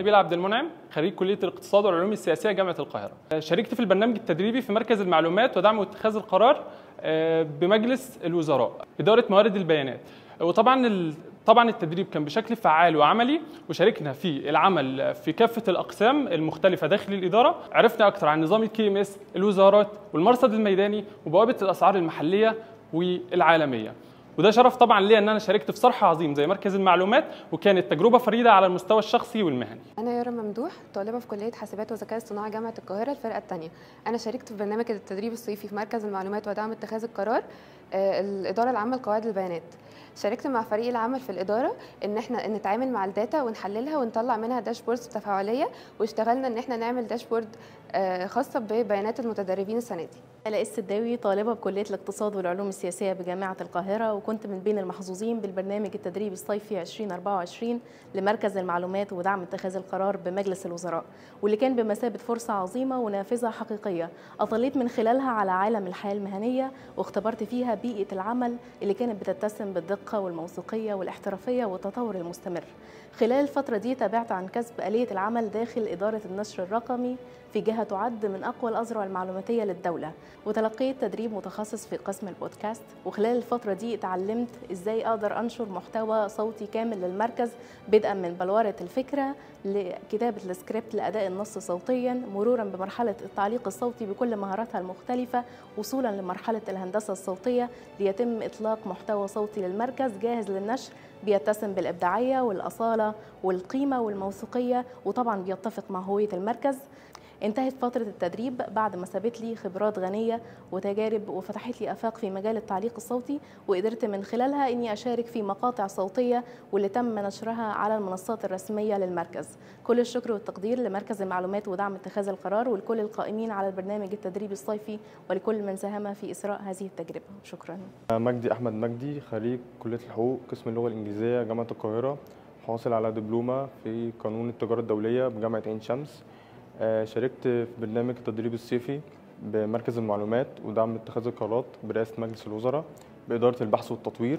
نبيل عبد المنعم خريج كليه الاقتصاد والعلوم السياسيه جامعه القاهره شاركت في البرنامج التدريبي في مركز المعلومات ودعم اتخاذ القرار آه، بمجلس الوزراء اداره موارد البيانات وطبعا ال- طبعا التدريب كان بشكل فعال وعملي وشاركنا في العمل في كافه الاقسام المختلفه داخل الاداره عرفنا اكثر عن نظام الكي ام اس الوزارات والمرصد الميداني وبوابه الاسعار المحليه والعالميه وده شرف طبعا ليا ان انا شاركت في صرح عظيم زي مركز المعلومات وكانت تجربه فريده على المستوى الشخصي والمهني أنا يارا ممدوح طالبة في كلية حاسبات وذكاء اصطناعي جامعة القاهرة الفرقة الثانية أنا شاركت في برنامج التدريب الصيفي في مركز المعلومات ودعم اتخاذ القرار آه، الإدارة العامة لقواعد البيانات شاركت مع فريق العمل في الإدارة إن إحنا نتعامل مع الداتا ونحللها ونطلع منها داشبوردز تفاعلية واشتغلنا إن إحنا نعمل داشبورد آه، خاصة ببيانات المتدربين السنة دي أنا السداوي طالبة بكلية الاقتصاد والعلوم السياسية بجامعة القاهرة وكنت من بين المحظوظين بالبرنامج التدريبي الصيفي 2024 لمركز المعلومات ودعم اتخاذ القرار بمجلس الوزراء واللي كان بمثابة فرصة عظيمة ونافذة حقيقية أطليت من خلالها على عالم الحياة المهنية واختبرت فيها بيئة العمل اللي كانت بتتسم بالدقة والموثوقية والاحترافية والتطور المستمر خلال الفترة دي تابعت عن كسب آلية العمل داخل إدارة النشر الرقمي في جهة تعد من أقوى الأذرع المعلوماتية للدولة وتلقيت تدريب متخصص في قسم البودكاست وخلال الفترة دي اتعلمت إزاي أقدر أنشر محتوى صوتي كامل للمركز بدءا من بلورة الفكرة لكتابة السكريبت لأداء النص صوتيا مرورا بمرحلة التعليق الصوتي بكل مهاراتها المختلفة وصولا لمرحلة الهندسة الصوتية ليتم إطلاق محتوى صوتي للمركز جاهز للنشر بيتسم بالإبداعية والأصالة والقيمة والموثوقية وطبعا بيتفق مع هوية المركز انتهت فترة التدريب بعد ما سابت لي خبرات غنية وتجارب وفتحت لي آفاق في مجال التعليق الصوتي وقدرت من خلالها إني أشارك في مقاطع صوتية واللي تم نشرها على المنصات الرسمية للمركز كل الشكر والتقدير لمركز المعلومات ودعم اتخاذ القرار ولكل القائمين على البرنامج التدريبي الصيفي ولكل من ساهم في إسراء هذه التجربة شكرا مجدي احمد مجدي خريج كليه الحقوق قسم اللغه الانجليزيه جامعه القاهره حاصل على دبلومه في قانون التجاره الدوليه بجامعه عين شمس آه، شاركت في برنامج التدريب الصيفي بمركز المعلومات ودعم اتخاذ القرارات برئاسه مجلس الوزراء باداره البحث والتطوير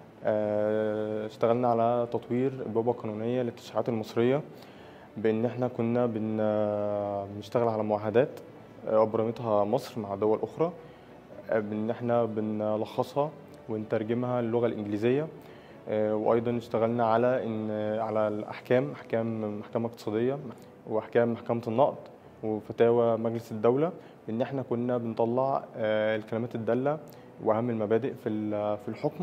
آه، اشتغلنا على تطوير البوابه القانونيه للتشريعات المصريه بان احنا كنا بن آه، بنشتغل على معاهدات آه، ابرمتها مصر مع دول اخرى بان احنا بنلخصها ونترجمها للغه الانجليزيه آه، وايضا اشتغلنا على ان على الاحكام احكام محكمه اقتصاديه واحكام محكمه النقد وفتاوى مجلس الدوله ان احنا كنا بنطلع آه، الكلمات الداله واهم المبادئ في ال- في الحكم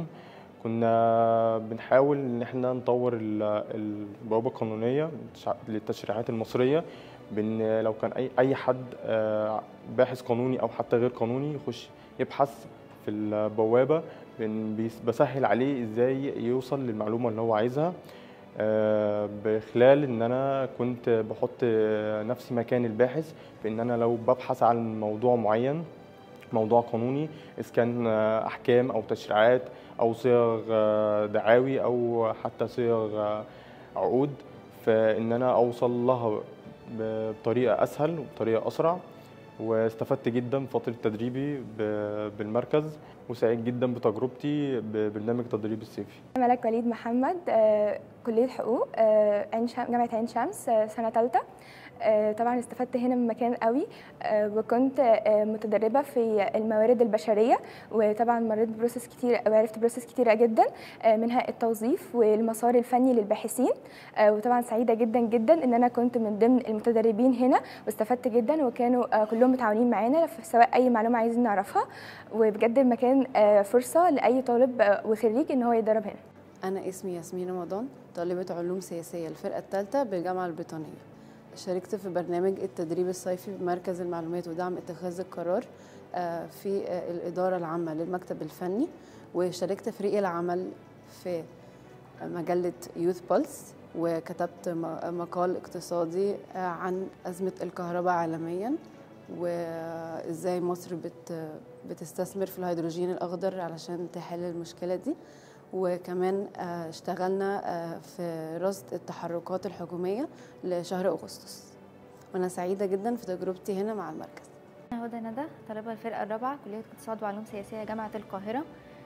كنا بنحاول ان احنا نطور ال- البوابه القانونيه للتشريعات المصريه بان لو كان اي اي حد آه، باحث قانوني او حتى غير قانوني يخش يبحث في البوابه بن- بيس- بسهل عليه ازاي يوصل للمعلومه اللي هو عايزها آه، بخلال ان انا كنت بحط نفسي مكان الباحث بان انا لو ببحث عن موضوع معين موضوع قانوني اذا كان آه، احكام او تشريعات او صيغ آه، دعاوي او حتى صيغ آه، عقود فان انا اوصل لها بطريقه اسهل وبطريقه اسرع واستفدت جدا في فتره تدريبي ب- بالمركز وسعيد جدا بتجربتي ببرنامج التدريب الصيفي ملك وليد محمد آه، كلية حقوق آه، عين شم... جامعة عين شمس آه، سنة ثالثة آه، طبعا استفدت هنا من مكان قوي آه، وكنت آه، متدربة في الموارد البشرية وطبعا مريت بروسس كتير وعرفت بروسس كتيرة جدا آه، منها التوظيف والمسار الفني للباحثين آه، وطبعا سعيدة جدا جدا ان انا كنت من ضمن المتدربين هنا واستفدت جدا وكانوا آه، كلهم متعاونين معانا في سواء اي معلومة عايزين نعرفها وبجد المكان آه، فرصة لأي طالب آه، وخريج ان هو يتدرب هنا أنا اسمي ياسمين رمضان طالبة علوم سياسية الفرقة الثالثة بالجامعة البريطانية شاركت في برنامج التدريب الصيفي بمركز المعلومات ودعم اتخاذ القرار آه، في آه، الإدارة العامة للمكتب الفني وشاركت فريق العمل في مجلة يوث بولس وكتبت م- مقال اقتصادي آه، عن أزمة الكهرباء عالميا وإزاي مصر بت بتستثمر في الهيدروجين الأخضر علشان تحل المشكلة دي وكمان آه، اشتغلنا آه، في رصد التحركات الحكومية لشهر أغسطس وأنا سعيدة جدا في تجربتي هنا مع المركز أنا هدى ندى طالبة الفرقة الرابعة كلية اقتصاد وعلوم سياسية جامعة القاهرة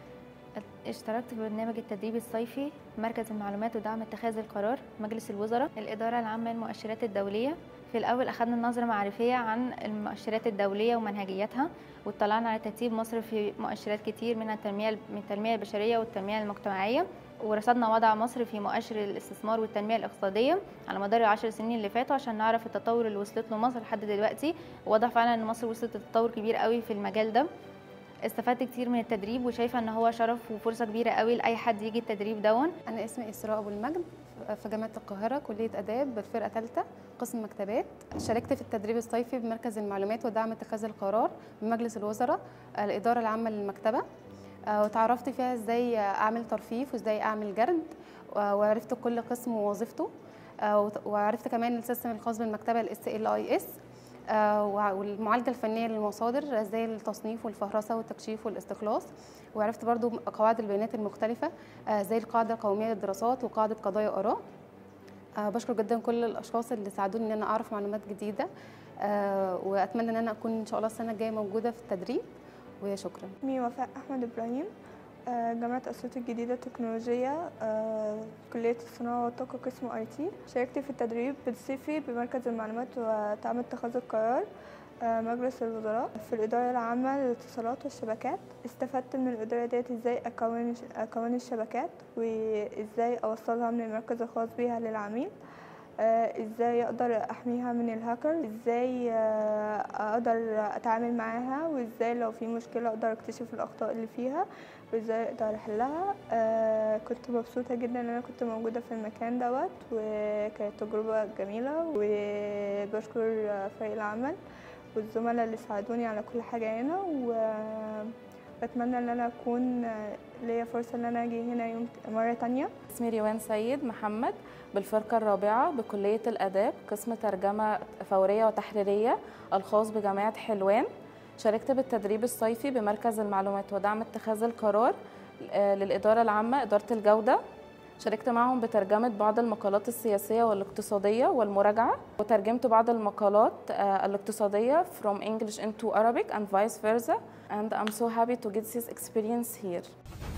اشتركت في برنامج التدريب الصيفي مركز المعلومات ودعم اتخاذ القرار مجلس الوزراء الإدارة العامة للمؤشرات الدولية في الأول أخذنا نظرة معرفية عن المؤشرات الدولية ومنهجيتها واطلعنا على ترتيب مصر في مؤشرات كتير منها التنمية من التنمية البشرية والتنمية المجتمعية ورصدنا وضع مصر في مؤشر الاستثمار والتنمية الاقتصادية على مدار العشر سنين اللي فاتوا عشان نعرف التطور اللي وصلت له مصر لحد دلوقتي وواضح فعلا ان مصر وصلت لتطور كبير قوي في المجال ده استفدت كتير من التدريب وشايفه ان هو شرف وفرصه كبيره قوي لاي حد يجي التدريب دون انا اسمي اسراء ابو المجد في جامعه القاهره كليه اداب بالفرقه ثالثه قسم مكتبات شاركت في التدريب الصيفي بمركز المعلومات ودعم اتخاذ القرار بمجلس الوزراء الاداره العامه للمكتبه وتعرفت فيها ازاي اعمل ترفيف وازاي اعمل جرد وعرفت كل قسم ووظيفته وعرفت كمان السيستم الخاص بالمكتبه الاس ال اي اس والمعالجه الفنيه للمصادر زي التصنيف والفهرسه والتكشيف والاستخلاص وعرفت برضو قواعد البيانات المختلفه زي القاعده القوميه للدراسات وقاعده قضايا اراء بشكر جدا كل الاشخاص اللي ساعدوني ان انا اعرف معلومات جديده واتمنى ان انا اكون ان شاء الله السنه الجايه موجوده في التدريب وشكرا اسمي وفاء احمد ابراهيم جامعة أسيوط الجديدة التكنولوجية كلية الصناعة والطاقة قسم اي تي شاركت في التدريب الصيفي بمركز المعلومات ودعم اتخاذ القرار مجلس الوزراء في الإدارة العامة للاتصالات والشبكات استفدت من الإدارة ديت ازاي أكون أكون الشبكات وازاي أوصلها من المركز الخاص بيها للعميل ازاي اقدر احميها من الهاكر ازاي اقدر اتعامل معاها وازاي لو في مشكله اقدر اكتشف الاخطاء اللي فيها وازاي اقدر احلها كنت مبسوطه جدا ان انا كنت موجوده في المكان دوت وكانت تجربه جميله وبشكر فريق العمل والزملاء اللي ساعدوني على كل حاجه هنا وبتمنى ان انا اكون ليا فرصه ان انا اجي هنا يوم مره تانية اسمي ريوان سيد محمد بالفرقة الرابعة بكلية الآداب قسم ترجمة فورية وتحريرية الخاص بجامعة حلوان شاركت بالتدريب الصيفي بمركز المعلومات ودعم اتخاذ القرار للإدارة العامة إدارة الجودة شاركت معهم بترجمة بعض المقالات السياسية والاقتصادية والمراجعة وترجمت بعض المقالات الاقتصادية from English into Arabic and vice versa and I'm so happy to get this experience here